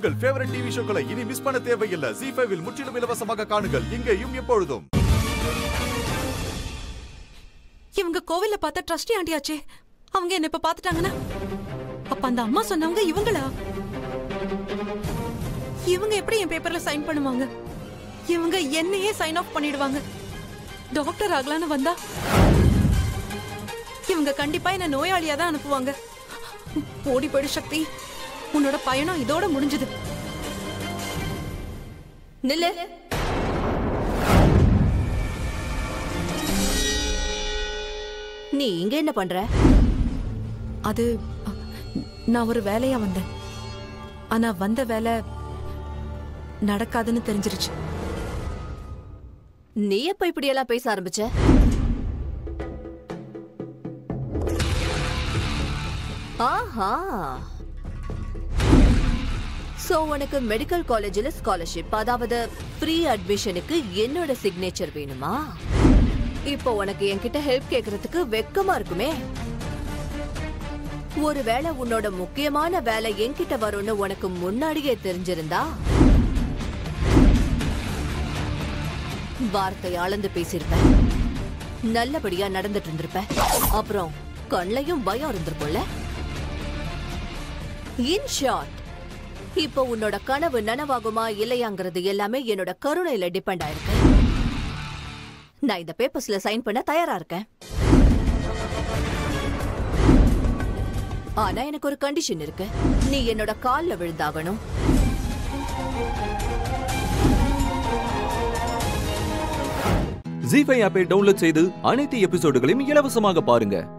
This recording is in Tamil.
உங்கள் ஃபேவரட் டிவி ஷோக்களை இனி மிஸ் பண்ண தேவையில்லை ஜி ஃபைவில் முற்றிலும் இலவசமாக காணுங்கள் இங்கேயும் எப்பொழுதும் இவங்க கோவில்ல பார்த்த ட்ரஸ்டி ஆண்டியாச்சே அவங்க என்ன இப்ப பாத்துட்டாங்கன்னா அப்ப அந்த அம்மா சொன்னவங்க இவங்களா இவங்க எப்படி என் பேப்பர்ல சைன் பண்ணுவாங்க இவங்க என்னையே சைன் ஆஃப் பண்ணிடுவாங்க டாக்டர் ஆகலான்னு வந்தா இவங்க கண்டிப்பா என்ன நோயாளியா தான் அனுப்புவாங்க ஓடி போயிடு சக்தி உன்னோட பயணம் இதோட முடிஞ்சது நில்லு நீ இங்க என்ன பண்ற அது அ, நான் ஒரு வேலையா வந்தேன் ஆனா வந்த வேலை நடக்காதுன்னு தெரிஞ்சிருச்சு நீ எப்ப இப்படி எல்லாம் பேச ஆரம்பிச்ச ஆஹா சோ உனக்கு மெடிக்கல் காலேஜ்ல ஸ்காலர்ஷிப் அதாவது ஃப்ரீ அட்மிஷனுக்கு என்னோட சிக்னேச்சர் வேணுமா இப்போ உனக்கு என்கிட்ட ஹெல்ப் கேக்குறதுக்கு வெக்கமா இருக்குமே ஒருவேளை உன்னோட முக்கியமான வேலை என்கிட்ட வரும்னு உனக்கு முன்னாடியே தெரிஞ்சிருந்தா வார்த்தை அளந்து பேசியிருப்ப நல்லபடியா நடந்துட்டு இருந்திருப்ப அப்புறம் கண்ணையும் பயம் இருந்திருக்கும்ல இன் ஷார்ட் இப்போ உன்னோட கனவு நனவாகுமா இல்லையாங்கிறது எல்லாமே என்னோட கருணையில டிபெண்ட் ஆயிருக்கு நான் இந்த பேப்பர்ஸ்ல சைன் பண்ண தயாரா இருக்கேன் ஆனா எனக்கு ஒரு கண்டிஷன் இருக்கு நீ என்னோட கால்ல விழுந்தாகணும் ஜி ஃபைவ் ஆப்பை டவுன்லோட் செய்து அனைத்து எபிசோடுகளையும் இலவசமாக பாருங்க